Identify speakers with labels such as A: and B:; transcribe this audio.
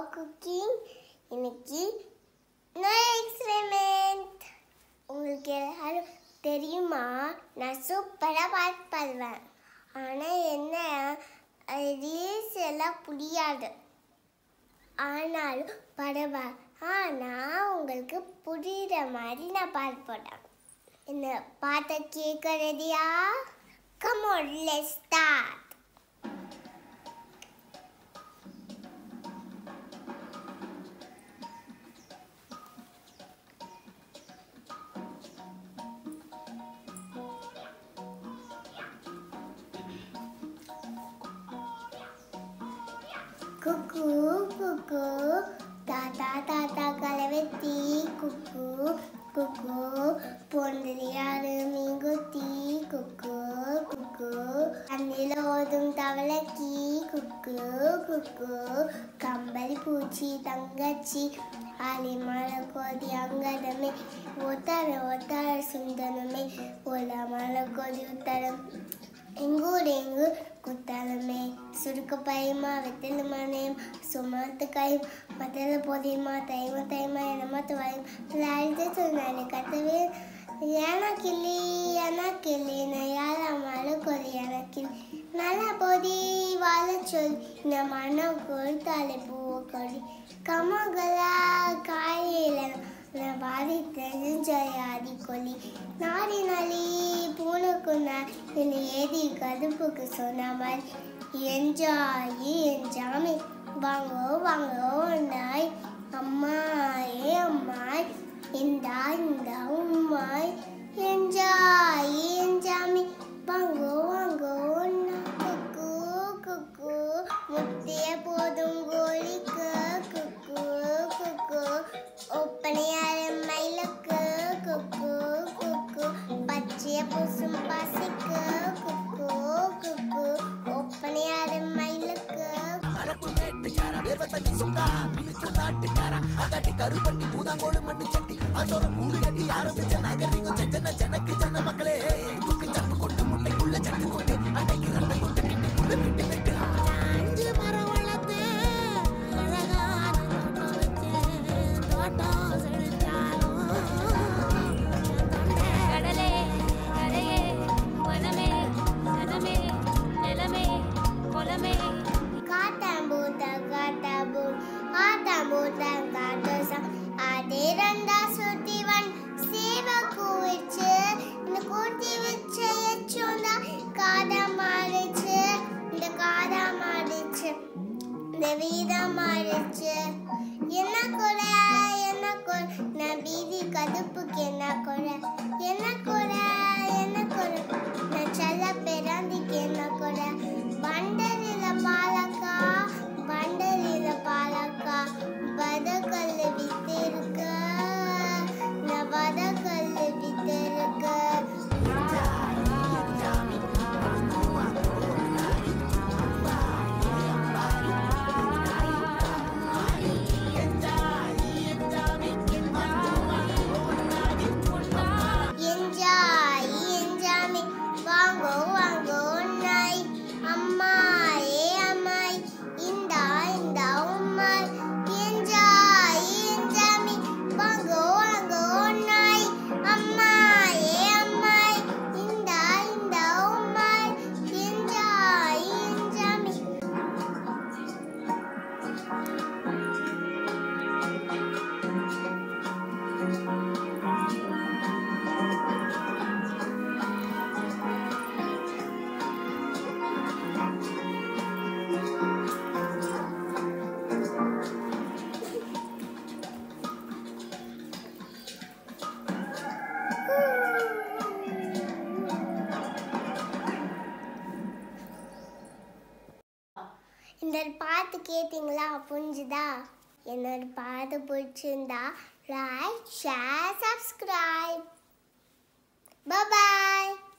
A: cooking இன்னைக்கு நான் experiment உங்களுக்கு எல்லாரும் தெரியுமா நான் சூப்பராக பாட்டு பாடுவேன் ஆனால் என்ன ரீல்ஸ் எல்லாம் புரியாது ஆனாலும் பரவாயில்ல ஆனால் உங்களுக்கு புரியுற மாதிரி நான் பாட்டு போட்டேன் இந்த பாட்டை கேட்க ரெடியா கம் on let's start குக்கு குக்கு தாத்தா தாத்தா கலவெத்தி குக்கு குக்கு பொந்தரியாறு மீங்குத்தி குக்கு குக்கு அண்ணில ஓதும் தவளைக்கி குக்கு குக்கு கம்பளி பூச்சி தங்கச்சி ஆலி மலை கோதி அங்கதமே ஒத்தார ஒத்தார சுந்தரமே ஒல மலை கோதி உத்தரம் எங்கூர் எங்கு குத்தாலமே சுருக்க பையமா வெத்தல மனையும் சுமத்து கையும் மத்தல பொதியமா தைம தைமா எனமத்து வாயும் லாரித்து சொன்னாரு கத்தவே எனக்கிள்ளி எனக்கிள்ளி நயால மழை கொதி எனக்கிள்ளி நல்ல பொதி வாழ சொல் இந்த மனம் கொடுத்தாலே பூவை கொடி கமகலா காயில நான் பாதி தெரிஞ்சாதி கொல்லி நாடி நாளி பூனைக்குன்னா என்னை ஏதி கதுப்புக்கு சொன்ன மாதிரி என்ஜாயி என்ஜாமி வாங்கோ வாங்கோ நாய் அம்மாயே அம்மாய் இந்தா இந்தா உம்மாய் என்ஜாயி என்ஜாமி வாங்கோ வாங்கோ நாய் குக்கு குக்கு முத்திய போதும் கோழிக்கு குக்கு குக்கு ஒப்பனையார மயிலுக்கு குக்கு குக்கு பச்சைய பூசும் பசிக்கு குக்கு குக்கு ஒப்பனையார மயிலுக்கு
B: அரப்பு மேட்டுக்கார வேர்வத்தண்ணி சொந்தா மினுக்கு நாட்டுக்கார அகாட்டி கருப்பண்ணி பூதாங்கோடு மண்ணு சட்டி அதோட மூடு கட்டி ஆரம்பிச்ச நாகரிகம் செஞ்சன ஜனக்கு ஜன மக்களே துக்கு சப்பு கொண்டு முட்டைக்குள்ள சட்டு கொண்டு அன்னைக்கு ரெண்டு கொண்டு கிட்டிக்குள்ள விட்டு விட்டு
C: அஞ்சு மரம் வளர்த்து அழகான தோட்டம் வச்சு தோட்டம் செழிச்சாலும்
D: கடலே கரையே வனமே சனமே நிலமே குலமே
A: காட்டாம்பூத்த காட்டாம்பூத் ஆட்டாம்பூத்த காட்டோசம் அதே ரெண்டா சுத்திவன் சேவ கூவிச்சு இந்த கூட்டி வச்ச எச்சோந்தா காதா மாறிச்சு இந்த காதா மாறிச்சு இந்த வீதம் மாறிச்சு என்ன குறை என்ன குறை நான் வீதி கதுப்புக்கு என்ன குறை என்ன குறை என்ன குறை நான் செல்ல பிறந்திக்கு என்ன குறை பண்டரில பாலக்கா பண்டரில பாலக்கா பதக்கல்லு வித்து இருக்கு நான் பதக்கல்லு வித்து இருக்கு என்ஜாய் என்ஜாமி வாங்கோ வாங்கோ நாய் அம்மாயே அம்மாய் இந்தா இந்தா உம்மாய் என்ஜாய் என்ஜாமி வாங்கோ வாங்கோ நாய் அம்மாயே அம்மாய் இந்தா இந்தா உம்மாய் என்ஜாய் என்ஜாமி இந்த பாட்டு கேட்டிங்களா புரிஞ்சுதா என்னோட பாட்டு பிடிச்சிருந்தா லைக் ஷேர் சப்ஸ்கிரைப் பாய்